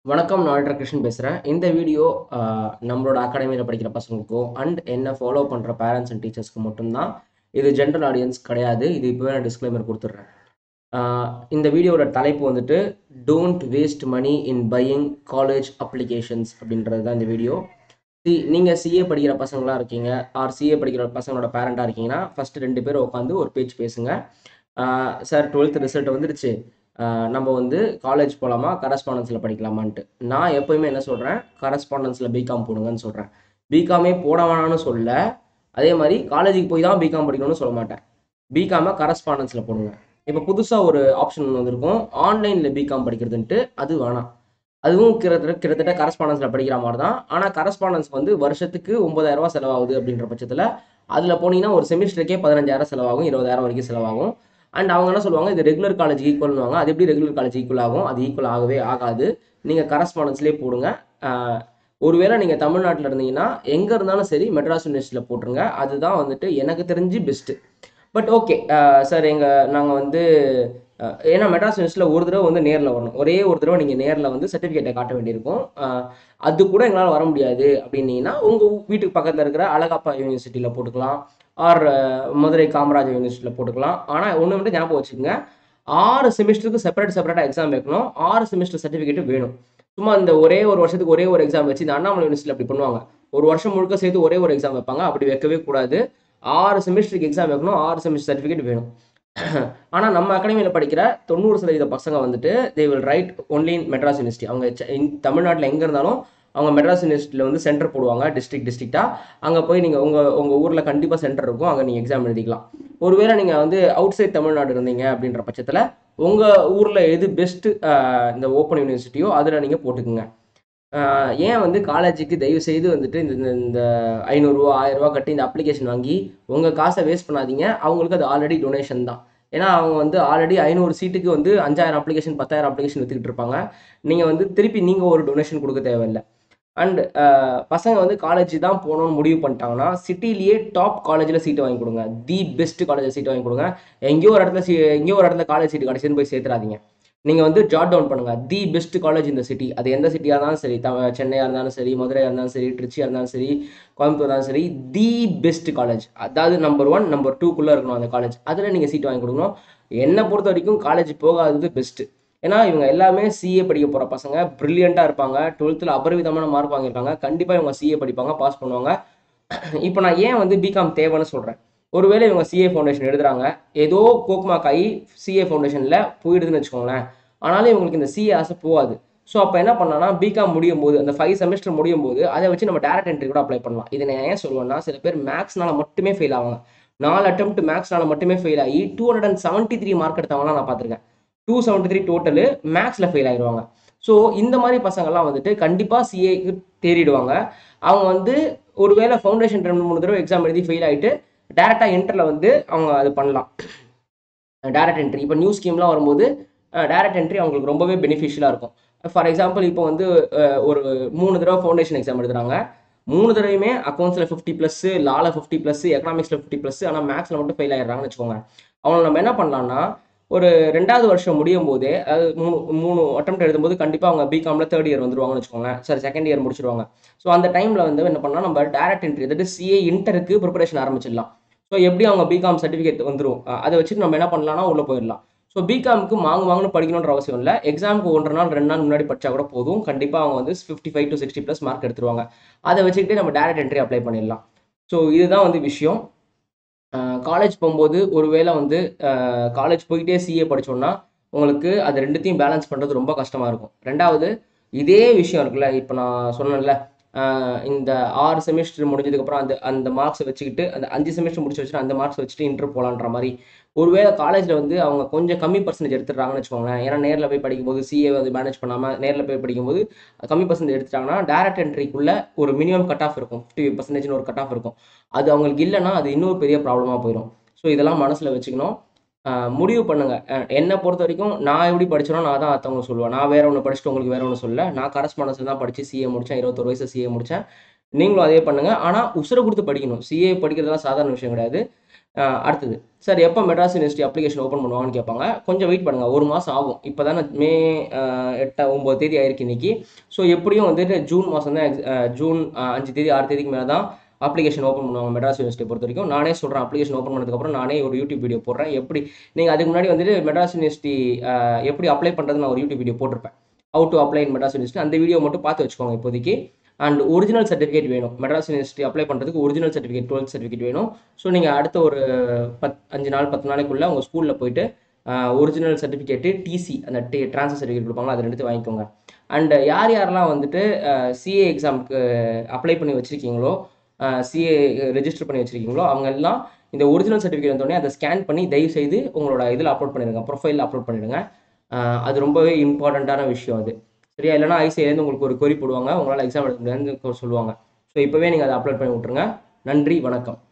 வணக்கம் நான் டாக்டர் கிருஷ்ணன் பேசுகிறேன் இந்த வீடியோ ஆஹ், நம்மளோட அகாடமியில் படிக்கிற பசங்களுக்கும் அண்ட் என்ன ஃபாலோ பண்ணுற பேரண்ட்ஸ் அண்ட் டீச்சர்ஸ்க்கு மட்டும்தான் இது ஜென்ரல் ஆடியன்ஸ் கிடையாது இது இப்போவே நான் டிஸ்க்ளைமர் கொடுத்துட்றேன் ஆஹ், இந்த வீடியோட தலைப்பு வந்துட்டு don't waste money in buying college applications அப்படின்றது தான் இந்த வீடியோ சி நீங்கள் சிஏ படிக்கிற பசங்களாக இருக்கீங்க ஆர் சிஏ படிக்கிற பசங்களோட பேரண்ட்டாக இருக்கீங்கன்னா ஃபஸ்ட்டு ரெண்டு பேரும் உட்காந்து ஒரு பேச்சு பேசுங்க சார் டுவெல்த் ரிசல்ட் வந்துருச்சு ஆஹ் நம்ம வந்து காலேஜ் போகலாமா கரஸ்பாண்டன்ஸில் படிக்கலாமான்ட்டு நான் எப்போயுமே என்ன சொல்கிறேன் கரஸ்பாண்டன்ஸில் பிகாம் போடுங்கன்னு சொல்கிறேன் பிகாமே போட வேணாம்னு சொல்ல அதே மாதிரி காலேஜுக்கு போய் தான் பிகாம் படிக்கணும்னு சொல்ல மாட்டேன் பிகாமை கரஸ்பாண்டன்ஸில் போடுங்க இப்போ புதுசாக ஒரு ஆப்ஷன் வந்திருக்கும் ஆன்லைனில் பிகாம் படிக்கிறதுன்ட்டு அது வேணாம் அதுவும் கிட்டத்தட்ட கிட்டத்தட்ட கரஸ்பாண்டன்ஸில் படிக்கிற மாதிரி தான் ஆனால் கரஸ்பாண்டன்ஸ் வந்து வருஷத்துக்கு 9000 ரூபாய் செலவாகுது அப்படின்ற பட்சத்தில் அதில் போனீங்கன்னா ஒரு செமிஸ்டருக்கே பதினஞ்சாயிரம் செலவாகும் இருபதாயிரம் வரைக்கும் செலவாகும் அண்ட் அவங்க என்ன சொல்லுவாங்க இது ரெகுலர் காலேஜ் ஈக்குவல்னுவாங்க அது எப்படி ரெகுலர் காலேஜ் ஈக்குவல் ஆகும் அது ஈக்குவல் ஆகவே ஆகாது நீங்கள் கரஸ்பாண்டன்ஸ்லேயே போடுங்க ஆஹ் ஒருவேளை நீங்கள் தமிழ்நாட்டில் இருந்தீங்கன்னா எங்கே இருந்தாலும் சரி மெட்ராஸ் யூனிவர்சிட்டியில் போட்டுருங்க அதுதான் வந்துட்டு எனக்கு தெரிஞ்சு பெஸ்ட்டு பட் ஓகே சார் எங்கள் நாங்கள் வந்து அஹ், ஏன்னா மெட்ராஸ் யூனிவர்சிட்டியில் ஒரு தடவை வந்து நேரில் வரணும் ஒரே ஒரு தடவை நீங்கள் நேரில் வந்து சர்டிஃபிகேட்டை காட்ட வேண்டியிருக்கும் அஹ், அது கூட எங்களால் வர முடியாது அப்படின்னீங்கன்னா உங்கள் வீட்டுக்கு பக்கத்தில் இருக்கிற அழகப்பா யூனிவர்சிட்டியில் போட்டுக்கலாம் ஆர் மதுரை காமராஜர் யூனிவர்சிட்டியில் போட்டுக்கலாம் ஆனால் ஒன்று மட்டும் ஞாபகம் வச்சுக்கோங்க ஆறு செமிஸ்டருக்கு செப்பரேட் செப்பரேட்டாக எக்ஸாம் வைக்கணும் ஆறு செமிஸ்டர் சர்டிஃபிகேட் வேணும் சும்மா இந்த ஒரே ஒரு வருஷத்துக்கு ஒரே ஒரு எக்ஸாம் வச்சு இந்த அண்ணாமலை யூனிவர்சிட்டியில் அப்படி பண்ணுவாங்க ஒரு வருஷம் முழுக்க சேர்த்து ஒரே ஒரு எக்ஸாம் வைப்பாங்க அப்படி வைக்கவே கூடாது ஆறு செமிஸ்டருக்கு எக்ஸாம் வைக்கணும் ஆறு செமிஸ்டர் சர்டிஃபிகேட் வேணும் ஆனால் நம்ம அகாடமியில் படிக்கிற தொண்ணூறு சதவீத பசங்க வந்துட்டு they will write only in Madras university அவங்க செ- இன் தமிழ்நாட்டில் எங்கே இருந்தாலும் அவங்க மெட்ராஸ் யூனிவர்சிட்டியில் வந்து சென்டர் போடுவாங்க டிஸ்ட்ரிக்ட் டிஸ்ட்ரிக்டாக அங்கே போய் நீங்கள் உங்கள் உங்கள் ஊரில் கண்டிப்பாக சென்டர் இருக்கும் அங்கே நீங்கள் எக்ஸாம் எழுதிக்கலாம் ஒருவேளை நீங்கள் வந்து அவுட் சைட் தமிழ்நாடு இருந்தீங்க அப்படின்ற பட்சத்தில் உங்கள் ஊரில் எது பெஸ்ட்டு இந்த ஓப்பன் யூனிவர்சிட்டியோ அதில் நீங்கள் போட்டுக்குங்க ஆஹ் ஏன் வந்து காலேஜுக்கு தயவு செய்து வந்துட்டு இந்த இந்த- இந்த ஐநூறுரூவா ஆயிரரூவா கட்டி இந்த அப்ளிகேஷன் வாங்கி உங்கள் காசை வேஸ்ட் பண்ணாதீங்க அவங்களுக்கு அது ஆல்ரெடி டொனேஷன் தான் ஏன்னா அவங்க வந்து ஆல்ரெடி ஐநூறு சீட்டுக்கு வந்து அஞ்சாயிரம் அப்ளிகேஷன் பத்தாயிரம் அப்ளிகேஷன் வித்துக்கிட்டு இருப்பாங்க நீங்கள் வந்து திருப்பி நீங்கள் ஒரு டொனேஷன் கொடுக்க தேவையில்லை அண்ட் பசங்க வந்து காலேஜ் தான் போகணும்னு முடிவு பண்ணிட்டாங்கன்னா சிட்டிலேயே டாப் காலேஜில் சீட்டு வாங்கி கொடுங்க தி பெஸ்ட் காலேஜில் சீட்டு வாங்கி கொடுங்க எங்கேயோ ஒரு இடத்துல சீ எங்கேயோ ஒரு இடத்துல காலேஜ் சீட்டு கடைசின்னு போய் சேர்த்துறாதீங்க நீங்கள் வந்து ஜாட் டவுன் பண்ணுங்க தி பெஸ்ட் காலேஜ் இந்த சிட்டி அது எந்த சிட்டியாக இருந்தாலும் சரி த சென்னையாக இருந்தாலும் சரி மதுரையாக இருந்தாலும் சரி திருச்சியாக இருந்தாலும் சரி கோயம்புத்தூர் இருந்தாலும் சரி தி பெஸ்ட் காலேஜ் அதாவது நம்பர் ஒன் நம்பர் டூக்குள்ளே இருக்கணும் அந்த காலேஜ் அதில் நீங்கள் சீட் வாங்கி கொடுக்கணும் என்னை பொறுத்த வரைக்கும் காலேஜ் போகாதது பெஸ்ட்டு ஏன்னா இவங்க எல்லாமே சிஏ படிக்க போகிற பசங்க ப்ரில்லியண்ட்டாக இருப்பாங்க டுவெல்த்தில் அபரிவிதமான மார்க் வாங்கியிருக்காங்க கண்டிப்பாக இவங்க சிஏ படிப்பாங்க பாஸ் பண்ணுவாங்க இப்போ நான் ஏன் வந்து பிகாம் தேவைன்னு சொல்கிறேன் ஒருவேளை இவங்க சிஏ ஃபவுண்டேஷன் எழுதுறாங்க ஏதோ கோக்மாக் ஆகி சிஏ ஃபவுண்டேஷனில் போயிடுதுன்னு வச்சுக்கோங்களேன் ஆனாலும் இவங்களுக்கு இந்த சிஏ ஆசை போகாது ஸோ அப்போ என்ன பண்ணலாம்னா பிகாம் முடியும் போது அந்த ஃபைவ் செமஸ்டர் முடியும் போது அதை வச்சு நம்ம டேரக்ட் என்ட்ரி கூட அப்ளை பண்ணலாம் இதை நான் ஏன் சொல்லுவேன்னா சில பேர் மேக்ஸ்னால மட்டுமே ஃபெயில் ஆவாங்க நாலு அட்டெம்ப்ட் மேக்ஸ்னால மட்டுமே ஃபெயில் ஆகி two hundred and seventy three mark எடுத்தவங்களாம் நான் பார்த்துருக்கேன் டூ செவன்ட்டி த்ரீ டோட்டலு மேக்ஸில் ஃபெயில் ஆயிடுவாங்க ஸோ இந்த மாதிரி பசங்கள்லாம் வந்துட்டு கண்டிப்பாக சிஏக்கு தேறிடுவாங்க அவங்க வந்து ஒருவேளை ஃபவுண்டேஷன் ரெண்டு மூணு தடவை எக்ஸாம் எழுதி ஃபெயில் ஆகிட்டு டேரெக்டாக என்டரில் வந்து அவங்க அது பண்ணலாம் டேரக்ட் என்ட்ரி இப்போ நியூ ஸ்கீம்லாம் வரும்போது டேரக்ட் என்ட்ரி அவங்களுக்கு ரொம்பவே பெனிஃபிஷியலாக இருக்கும் ஃபார் எக்ஸாம்பிள் இப்போ வந்து அஹ், ஒரு மூணு தடவை ஃபவுண்டேஷன் எக்ஸாம் எழுதுறாங்க மூணு தடவையுமே அக்கௌண்ட்ஸில் ஃபிஃப்டி ப்ளஸ் லால ஃபிஃப்டி ப்ளஸ் எக்கனாமிக்ஸில் ஃபிஃப்டி ப்ளஸ் ஆனால் மேக்ஸில் மட்டும் ஃபெயில் ஆயிடுறாங்கன்னு வச்சுக்கோங்க அவங்க நம்ம என்ன பண்ணலாம்னா ஒரு ரெண்டாவது வருஷம் முடியும் போதே அதாவது மூணு மூணு அட்டம் எழுதும்போது கண்டிப்பாக அவங்க பிகாமில் தேர்ட் இயர் வந்துருவாங்கன்னு வச்சுக்கோங்களேன் சாரி செகண்ட் இயர் முடிச்சிருவாங்க ஸோ அந்த டைமில் வந்து என்ன பண்ணலாம் நம்ம டேரக்ட் என்ட்ரி அதாவது சிஏ இன்டருக்கு ப்ரிப்பரேஷன் ஆரம்பிச்சிடலாம் ஸோ எப்படி அவங்க பிகாம் சர்டிஃபிகேட் வந்துடும் அதை வச்சுட்டு நம்ம என்ன பண்ணலாம்னா உள்ளே போயிடலாம் ஸோ பிகாமுக்கு மாங்கு மாங்குன்னு படிக்கணுன்ற அவசியம் இல்லை எக்ஸாமுக்கு ஒன்றரை நாள் ரெண்டு நாள் முன்னாடி படிச்சா கூட போதும் கண்டிப்பாக அவங்க வந்து fifty five to sixty plus mark எடுத்துருவாங்க அதை வச்சுக்கிட்டே நம்ம டேரக்ட் என்ட்ரி அப்ளை பண்ணிடலாம் ஸோ இதுதான் வந்து விஷயம் காலேஜ் போகும்போது ஒருவேளை வந்து காலேஜ் போயிட்டே சிஏ படிச்சோம்னா உங்களுக்கு அது ரெண்டுத்தையும் பேலன்ஸ் பண்ணுறது ரொம்ப கஷ்டமாக இருக்கும் ரெண்டாவது இதே விஷயம் இருக்குல்ல இப்போ நான் சொன்னேன்ல ஆஹ் இந்த ஆறு செமிஸ்டர் முடிஞ்சதுக்கப்புறம் அந்த அந்த மார்க்ஸை வச்சுக்கிட்டு அந்த அஞ்சு செமிஸ்டர் முடிச்சு வச்சுட்டு அந்த மார்க்ஸ் வச்சுட்டு இன்டர் போகலான்ற மாதிரி ஒருவேளை காலேஜில் வந்து அவங்க கொஞ்சம் கம்மி பர்சன்டேஜ் எடுத்துடுறாங்கன்னு வச்சுக்கோங்களேன் ஏன்னா நேரில் போய் படிக்கும்போது சிஏ வந்து மேனேஜ் பண்ணாமல் நேரில் போய் படிக்கும்போது கம்மி பர்சன்டேஜ் எடுத்துட்டாங்கன்னா டேரக்ட் என்ட்ரிக்குள்ள ஒரு மினிமம் கட் ஆஃப் இருக்கும் ஃபிஃப்டி பர்சன்டேஜ்னு ஒரு கட் ஆஃப் இருக்கும் அது அவங்களுக்கு இல்லைன்னா அது இன்னொரு பெரிய ப்ராப்ளமாக போயிடும் ஸோ இதெல்லாம் மனசில் வச்சுக்கணும் ஆஹ் முடிவு பண்ணுங்க அஹ் என்னை பொறுத்த வரைக்கும் நான் எப்படி படிச்சேனோ நான் தான் அத்தவங்க சொல்லுவேன் நான் வேற ஒன்று படிச்சுட்டு உங்களுக்கு வேற ஒன்று சொல்ல நான் கரஸ்பாண்டன்ஸில் தான் படித்து சிஏ முடித்தேன் இருபத்தொரு வயசு சிஏ முடித்தேன் நீங்களும் அதே பண்ணுங்க ஆனால் உசுரை கொடுத்து படிக்கணும் சிஏ படிக்கிறதுலாம் சாதாரண விஷயம் கிடையாது அஹ் அடுத்தது சார் எப்போ மெட்ராஸ் யூனிவர்சிட்டி அப்ளிகேஷன் ஓப்பன் பண்ணுவாங்கன்னு கேட்பாங்க கொஞ்சம் வெயிட் பண்ணுங்கள் ஒரு மாதம் ஆகும் இப்போ தானே மே அஹ், எட்டா ஒம்பது தேதி ஆயிருக்கு இன்னைக்கு ஸோ எப்படியும் வந்துட்டு ஜூன் மாதம் தான் ஜூன் அஹ், அஞ்சு தேதி ஆறு தேதிக்கு மேலே தான் அப்ளிகேஷன் ஓப்பன் பண்ணுவாங்க மெட்ராஸ் யூனிவர்சிட்டி பொறுத்த வரைக்கும் நானே சொல்கிறேன் அப்ளிகேஷன் ஓப்பன் பண்ணதுக்கப்புறம் நானே ஒரு யூடியூப் வீடியோ போடுறேன் எப்படி நீங்கள் அதுக்கு முன்னாடி வந்துட்டு மெட்ராஸ் யூனிவர்சிட்டி அஹ், எப்படி அப்ளை பண்ணுறது நான் ஒரு யூடியூப் வீடியோ போட்டிருப்பேன் how to apply in Madras university அந்த வீடியோ மட்டும் பார்த்து வச்சுக்கோங்க இப்போதைக்கு அண்ட் ஒரிஜினல் சர்டிஃபிகேட் வேணும் மெட்ராஸ் யூனிவர்சிட்டி அப்ளை பண்ணுறதுக்கு ஒரிஜினல் சர்டிஃபிகேட் டுவெல்த் சர்டிஃபிகேட் வேணும் ஸோ நீங்கள் அடுத்த ஒரு பத் அஞ்சு நாள் பத்து நாளைக்குள்ளே உங்கள் ஸ்கூலில் போயிட்டு ஒரிஜினல் சர்டிஃபிகேட்டு டிசி அந்த டி ட்ரான்ஸ்ஃபர் சர்டிஃபிகேட் கொடுப்பாங்க அதை எடுத்து வாங்கிக்கோங்க அண்ட் யார் யாரெல்லாம் வந்துட்டு சிஏ எக்ஸாமுக்கு அப்ளை பண்ணி வச்சுருக்கீங்களோ சிஏ ரெஜிஸ்டர் பண்ணி வச்சுருக்கீங்களோ அவங்க எல்லாம் இந்த ஒரிஜினல் சர்டிஃபிகேட் வந்தோடனே அதை ஸ்கேன் பண்ணி தயவு செய்து உங்களோட இதில் அப்லோட் பண்ணிடுங்க ப்ரொஃபைலில் அப்லோட் பண்ணிடுங்க அஹ் அது ரொம்பவே இம்பார்ட்டண்ட்டான விஷயம் அது சரியா இல்லைனா ஐசிஐலேருந்து உங்களுக்கு ஒரு கொரி போடுவாங்க உங்களால் எக்ஸாம் எழுத முடியாதுன்னு சொல்லுவாங்க ஸோ இப்போவே நீங்கள் அதை அப்லோட் பண்ணி விட்ருங்க நன்றி வணக்கம்